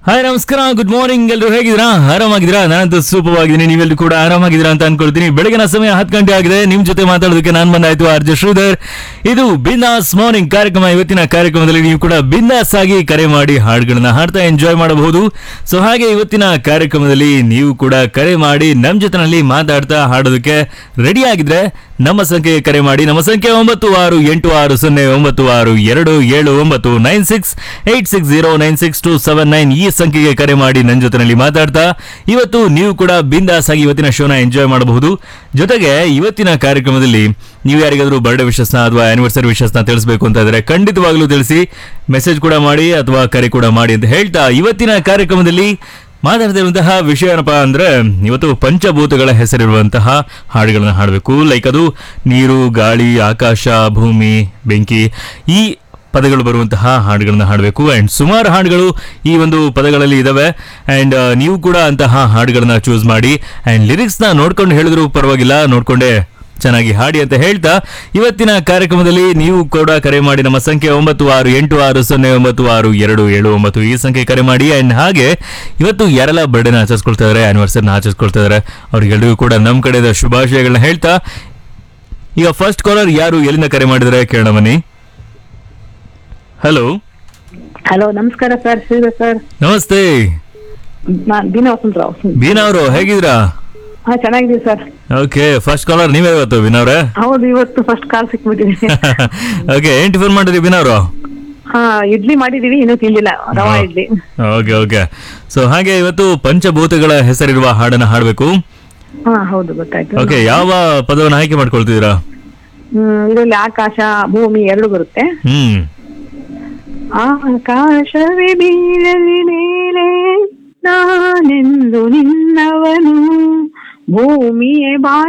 hi ನಮಸ್ಕಾರ good morning ಎಲ್ಲರೂ ಹೇಗಿದ್ದೀರಾ ಆರಾಮಾಗಿದ್ದೀರಾ ನಾನಂತೂ ಸೂಪರ್ ಆಗಿದ್ದೀನಿ ನೀವೆಲ್ಲರೂ ಕೂಡ ಆರಾಮಾಗಿದ್ದೀರಾ ಅಂತ ಅನ್ಕೊಳ್ತೀನಿ ಬೆಳಗಿನ ಸಮಯ ಹತ್ತು ಗಂಟೆ ಆಗಿದೆ ನಿಮ್ ಜೊತೆ ಮಾತಾಡೋದಕ್ಕೆ ನಾನು ಬಂದಾಯ್ತು ಆರ್ಜೆ ಶ್ರೀಧರ್ ಇದು ಬಿಂದಾಸ್ ಮಾರ್ನಿಂಗ್ ಕಾರ್ಯಕ್ರಮ ಇವತ್ತಿನ ಕಾರ್ಯಕ್ರಮದಲ್ಲಿ ನೀವು ಕೂಡ ಬಿಂದಾಸ್ ಆಗಿ ಕರೆ ಮಾಡಿ ಹಾಡುಗಳನ್ನ ಹಾಡ್ತಾ ಎಂಜಾಯ್ ಮಾಡಬಹುದು ಸೊ ಹಾಗೆ ಇವತ್ತಿನ ಕಾರ್ಯಕ್ರಮದಲ್ಲಿ ನೀವು ಕೂಡ ಕರೆ ಮಾಡಿ ನಮ್ ಜೊತೆನಲ್ಲಿ ಮಾತಾಡ್ತಾ ಹಾಡೋದಕ್ಕೆ ರೆಡಿ ಆಗಿದ್ರೆ ನಮ್ಮ ಸಂಖ್ಯೆಗೆ ಕರೆ ಮಾಡಿ ನಮ್ಮ ಸಂಖ್ಯೆ ಒಂಬತ್ತು ಆರು ಎಂಟು ಆರು ಸೊನ್ನೆ ಒಂಬತ್ತು ಆರು ಎರಡು ಏಳು ಒಂಬತ್ತು nine six eight six zero nine six two seven nine ಈ ಸಂಖ್ಯೆಗೆ ಕರೆ ಮಾಡಿ ನನ್ನ ಜೊತೆನಲ್ಲಿ ಮಾತಾಡ್ತಾ ಇವತ್ತು ನೀವು ಕೂಡ ಬಿಂದಾಸ್ ಆಗಿ ಇವತ್ತಿನ ಶೋನ ಎಂಜಾಯ್ ಮಾಡಬಹುದು ಜೊತೆಗೆ ಇವತ್ತಿನ ಕಾರ್ಯಕ್ರಮದಲ್ಲಿ ನೀವು ಯಾರಿಗಾದ್ರೂ ಬರ್ಡೇ ವಿಶಸ್ನ ಅಥವಾ ಆನಿವರ್ಸರಿ ವಿಶಸ್ನ ತಿಳಿಸಬೇಕು ಅಂತ ಇದ್ರೆ ಖಂಡಿತವಾಗ್ಲೂ ತಿಳಿಸಿ ಮೆಸೇಜ್ ಕೂಡ ಮಾಡಿ ಅಥವಾ ಕರೆ ಕೂಡ ಮಾಡಿ ಅಂತ ಹೇಳ್ತಾ ಇವತ್ತಿನ ಕಾರ್ಯಕ್ರಮದಲ್ಲಿ ಮಾತಾಡ್ತಿರುವಂತಹ ವಿಷಯ ಏನಪ್ಪಾ ಅಂದ್ರೆ ಇವತ್ತು ಪಂಚಭೂತಗಳ ಹೆಸರಿರುವಂತಹ ಹಾಡುಗಳನ್ನ ಹಾಡಬೇಕು ಲೈಕ್ ಅದು ನೀರು ಗಾಳಿ ಆಕಾಶ ಭೂಮಿ ಬೆಂಕಿ ಈ ಪದಗಳು ಬರುವಂತಹ ಹಾಡುಗಳನ್ನ ಹಾಡಬೇಕು ಅಂಡ್ ಸುಮಾರು ಹಾಡುಗಳು ಈ ಒಂದು ಪದಗಳಲ್ಲಿ ಇದಾವೆ ಅಂಡ್ ನೀವು ಕೂಡ ಅಂತಹ ಹಾಡುಗಳನ್ನ ಚೂಸ್ ಮಾಡಿ ಅಂಡ್ ಲಿರಿಕ್ಸ್ನ ನೋಡ್ಕೊಂಡು ಹೇಳಿದ್ರು ಪರವಾಗಿಲ್ಲ ನೋಡ್ಕೊಂಡೆ ಚೆನ್ನಾಗಿ ಹಾಡಿ ಅಂತ ಹೇಳ್ತಾ ಇವತ್ತಿನ ಕಾರ್ಯಕ್ರಮದಲ್ಲಿ ನೀವು ಕೂಡ ಕರೆ ಮಾಡಿ ನಮ್ಮ ಸಂಖ್ಯೆ ಒಂಬತ್ತು ಆರು ಎಂಟು ಆರು ಸೊನ್ನೆ ಒಂಬತ್ತು ಆರು ಎರಡು ಏಳು ಒಂಬತ್ತು ಈ ಸಂಖ್ಯೆ ಕರೆ ಮಾಡಿ ಅಂಡ್ ಹಾಗೆ ಇವತ್ತು ಯಾರೆಲ್ಲ ಬರ್ಡೇನ ಆಚರಿಸ್ಕೊಳ್ತಾ ಇದಾರೆ ಆನಿವರ್ಸರಿನ ಆಚರಿಸ್ಕೊಳ್ತಾ ಇದಾರೆ ಅವ್ರಿಗೆಲ್ಲರಿಗೂ ಕೂಡ ನಮ್ಮ ಕಡೆಯಿಂದ ಶುಭಾಶಯಗಳನ್ನ ಹೇಳ್ತಾ ಈಗ ಫಸ್ಟ್ ಕಾಲರ್ ಯಾರು ಎಲ್ಲಿಂದ ಕರೆ ಮಾಡಿದರೆ ಕೇಳೋಣ ಬನ್ನಿ ಹಲೋ ಹಲೋ ನಮಸ್ಕಾರ ಸರ್ ಶ್ರೀಧರ್ ಸರ್ ನಮಸ್ತೆ ನಾನ್ ಬೀನಾ ವಸಂತರಾವ್ ಬೀನಾ ಅವರು ಹೇಗಿದ್ದೀರಾ ಹಾ ಚೆನ್ನಾಗಿದ್ದೀವಿ ಸರ್ ಓಕೆ ಫಸ್ಟ್ ಕಾಲರ್ ನೀವೇ ಇವತ್ತು ಬೀನಾ ಅವರೇ ಹೌದು ಇವತ್ತು ಫಸ್ಟ್ ಕಾಲ್ ಸಿಕ್ಬಿಟ್ಟಿದ್ದೀನಿ ಓಕೆ ಏನ್ ಟಿಫನ್ ಮಾಡಿದ್ರಿ ಬೀನಾ ಅವರು ಹಾ ಇಡ್ಲಿ ಮಾಡಿದೀವಿ ಇನ್ನೂ ತಿಂದಿಲ್ಲ rava idli okay okay so ಹಾಗೆ ಇವತ್ತು ಪಂಚಭೂತಗಳ ಹೆಸರಿರುವ ಹಾಡನ್ನ ಹಾಡಬೇಕು ಹಾ ಹೌದು ಗೊತ್ತಾಯ್ತು ಓಕೆ ಯಾವ ಪದವನ್ನು ಆಯ್ಕೆ ಮಾಡ್ಕೊಳ್ತಿದ್ದೀರಾ ಹ್ಮ್ ಇದರಲ್ಲಿ ಆಕಾಶ ಭೂಮಿ ಎರಡು ಬರುತ್ತೆ ಹ್ಮ್ ಆಕಾಶವೇ ಬೀಳಲಿ ಮೇಲೆ ನಾನೆಂದು ನಿನ್ನವನು ಭೂಮಿಯೇ ಬಾ